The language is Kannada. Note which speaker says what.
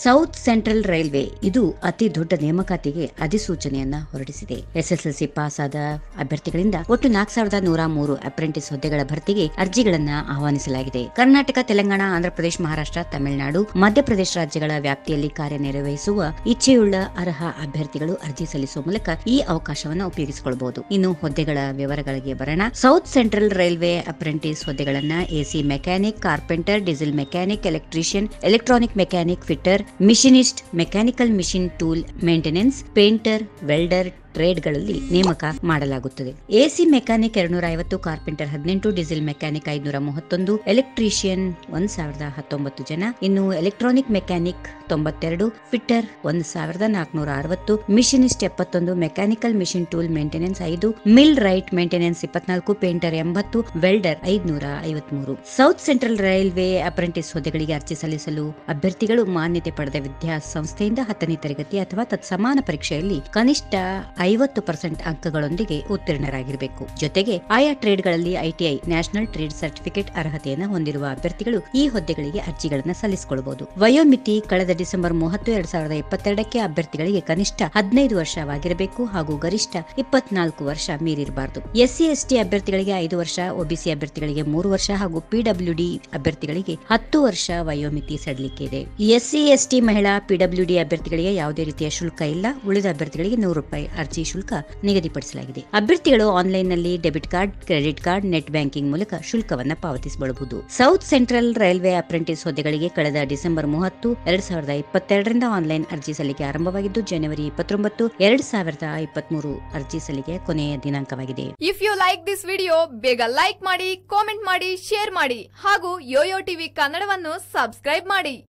Speaker 1: ಸೌತ್ ಸೆಂಟ್ರಲ್ ರೈಲ್ವೆ ಇದು ಅತಿ ದೊಡ್ಡ ನೇಮಕಾತಿಗೆ ಅಧಿಸೂಚನೆಯನ್ನ ಹೊರಡಿಸಿದೆ ಎಸ್ಎಸ್ಎಲ್ಸಿ ಪಾಸ್ ಆದ ಅಭ್ಯರ್ಥಿಗಳಿಂದ ಒಟ್ಟು ನಾಲ್ಕು ಸಾವಿರದ ನೂರ ಮೂರು ಅಪ್ರೆಂಟಿಸ್ ಹುದ್ದೆಗಳ ಭರ್ತಿಗೆ ಅರ್ಜಿಗಳನ್ನ ಆಹ್ವಾನಿಸಲಾಗಿದೆ ಕರ್ನಾಟಕ ತೆಲಂಗಾಣ ಆಂಧ್ರಪ್ರದೇಶ ಮಹಾರಾಷ್ಟ್ರ ತಮಿಳುನಾಡು ಮಧ್ಯಪ್ರದೇಶ ರಾಜ್ಯಗಳ ವ್ಯಾಪ್ತಿಯಲ್ಲಿ ಕಾರ್ಯನಿರ್ವಹಿಸುವ ಇಚ್ಛೆಯುಳ್ಳ ಅರ್ಹ ಅಭ್ಯರ್ಥಿಗಳು ಅರ್ಜಿ ಸಲ್ಲಿಸುವ ಮೂಲಕ ಈ ಅವಕಾಶವನ್ನು ಉಪಯೋಗಿಸಿಕೊಳ್ಳಬಹುದು ಇನ್ನು ಹುದ್ದೆಗಳ ವಿವರಗಳಿಗೆ ಬರೋಣ ಸೌತ್ ಸೆಂಟ್ರಲ್ ರೈಲ್ವೆ ಅಪ್ರೆಂಟಿಸ್ ಹುದ್ದೆಗಳನ್ನ A C mechanic carpenter diesel mechanic electrician electronic mechanic fitter machinist mechanical machine tool maintenance painter welder ಟ್ರೇಡ್ಗಳಲ್ಲಿ ನೇಮಕ ಮಾಡಲಾಗುತ್ತದೆ ಎಸಿ ಮೆಕ್ಯಾನಿಕ್ ಎರಡ್ನೂರ ಐವತ್ತು ಕಾರ್ಪೆಂಟರ್ ಹದಿನೆಂಟು ಡೀಸೆಲ್ ಮೆಕ್ಯಾನಿಕ್ ಐದುನೂರ ಮೂವತ್ತೊಂದು ಎಲೆಕ್ಟ್ರಿಷಿಯನ್ ಒಂದ್ ಸಾವಿರದ ಹತ್ತೊಂಬತ್ತು ಜನ ಇನ್ನು ಎಲೆಕ್ಟ್ರಾನಿಕ್ ಮೆಕ್ಯಾನಿಕ್ ತೊಂಬತ್ತೆರಡು ಫಿಟ್ಟರ್ ಒಂದ್ ಸಾವಿರದ ನಾಲ್ಕುನೂರ ಅರವತ್ತು ಮಿಷಿನಿಸ್ಟ್ ಎಪ್ಪತ್ತೊಂದು ಮೆಕ್ಯಾನಿಕಲ್ ಮಿಷಿನ್ ಟೂಲ್ ಮೇಂಟೆನೆನ್ಸ್ ಐದು ಮಿಲ್ ರೈಟ್ ಮೇಂಟೆನೆನ್ಸ್ ಇಪ್ಪತ್ನಾಲ್ಕು ಪೇಂಟರ್ ಎಂಬತ್ತು ವೆಲ್ಡರ್ ಐದುನೂರ ಐವತ್ಮೂರು ಸೌತ್ ಸೆಂಟ್ರಲ್ ರೈಲ್ವೆ ಅಪ್ರೆಂಟಿಸ್ ಹುದ್ದೆಗಳಿಗೆ ಅರ್ಜಿ ಸಲ್ಲಿಸಲು ಅಭ್ಯರ್ಥಿಗಳು ಮಾನ್ಯತೆ ಪಡೆದ ವಿದ್ಯಾಸಂಸ್ಥೆಯಿಂದ ಹತ್ತನೇ ತರಗತಿ ಅಥವಾ ತತ್ಸಮಾನ ಪರೀಕ್ಷೆಯಲ್ಲಿ ಕನಿಷ್ಠ ಐವತ್ತು ಪರ್ಸೆಂಟ್ ಅಂಕಗಳೊಂದಿಗೆ ಉತ್ತೀರ್ಣರಾಗಿರಬೇಕು ಜೊತೆಗೆ ಆಯಾ ಟ್ರೇಡ್ಗಳಲ್ಲಿ ಐಟಿಐ ನ್ಯಾಷನಲ್ ಟ್ರೇಡ್ ಸರ್ಟಿಫಿಕೇಟ್ ಅರ್ಹತೆಯನ್ನು ಹೊಂದಿರುವ ಅಭ್ಯರ್ಥಿಗಳು ಈ ಹುದ್ದೆಗಳಿಗೆ ಅರ್ಜಿಗಳನ್ನು ಸಲ್ಲಿಸಿಕೊಳ್ಳಬಹುದು ವಯೋಮಿತಿ ಕಳೆದ ಡಿಸೆಂಬರ್ ಮೂವತ್ತು ಎರಡ್ ಸಾವಿರದ ಇಪ್ಪತ್ತೆರಡಕ್ಕೆ ಅಭ್ಯರ್ಥಿಗಳಿಗೆ ಕನಿಷ್ಠ ಹದಿನೈದು ವರ್ಷವಾಗಿರಬೇಕು ಹಾಗೂ ಗರಿಷ್ಠ ಇಪ್ಪತ್ನಾಲ್ಕು ವರ್ಷ ಮೀರಿರಬಾರದು ಎಸ್ಸಿ ಎಸ್ಟಿ ಅಭ್ಯರ್ಥಿಗಳಿಗೆ ಐದು ವರ್ಷ ಒಬಿಸಿ ಅಭ್ಯರ್ಥಿಗಳಿಗೆ ಮೂರು ವರ್ಷ ಹಾಗೂ ಪಿಡಬ್ಲ್ಯೂಡಿ ಅಭ್ಯರ್ಥಿಗಳಿಗೆ ಹತ್ತು ವರ್ಷ ವಯೋಮಿತಿ ಸಡಿಲಿಕೆ ಇದೆ ಎಸ್ಸಿ ಎಸ್ಟಿ ಮಹಿಳಾ ಪಿಡಬ್ಲ್ಯೂಡಿ ಅಭ್ಯರ್ಥಿಗಳಿಗೆ ಯಾವುದೇ ರೀತಿಯ ಶುಲ್ಕ ಇಲ್ಲ ಉಳಿದ ಅಭ್ಯರ್ಥಿಗಳಿಗೆ ನೂರು ರೂಪಾಯಿ ಅರ್ಜಿ ಶುಲ್ಕ ನಿಗದಿಪಡಿಸಲಾಗಿದೆ ಅಭ್ಯರ್ಥಿಗಳು ಆನ್ಲೈನ್ ನಲ್ಲಿ debit card credit card net banking ಮೂಲಕ ಶುಲ್ಕವನ್ನ ಪಾವತಿಸಬಹುದು ಸೌತ್ ಸೆಂಟ್ರಲ್ ರೈಲ್ವೆ ಅಪ್ರೆಂಟಿಸ್ ಹುದ್ದೆಗಳಿಗೆ ಕಳೆದ ಡಿಸೆಂಬರ್ ಮೂವತ್ತು ಎರಡ್ ಸಾವಿರದ ಇಪ್ಪತ್ತೆರಡರಿಂದ ಆನ್ಲೈನ್ ಅರ್ಜಿ ಸಲ್ಲಿಕೆ ಆರಂಭವಾಗಿದ್ದು ಜನವರಿ ಇಪ್ಪತ್ತೊಂಬತ್ತು ಎರಡ್ ಸಾವಿರದ ಇಪ್ಪತ್ಮೂರು ಅರ್ಜಿ ಸಲ್ಲಿಕೆ ಕೊನೆಯ ದಿನಾಂಕವಾಗಿದೆ
Speaker 2: if you like this video ಬೇಗ ಲೈಕ್ ಮಾಡಿ ಕಾಮೆಂಟ್ ಮಾಡಿ ಶೇರ್ ಮಾಡಿ ಹಾಗೂ ಯೋಯೋ ಟಿವಿ ಕನ್ನಡವನ್ನು ಸಬ್ಸ್ಕ್ರೈಬ್ ಮಾಡಿ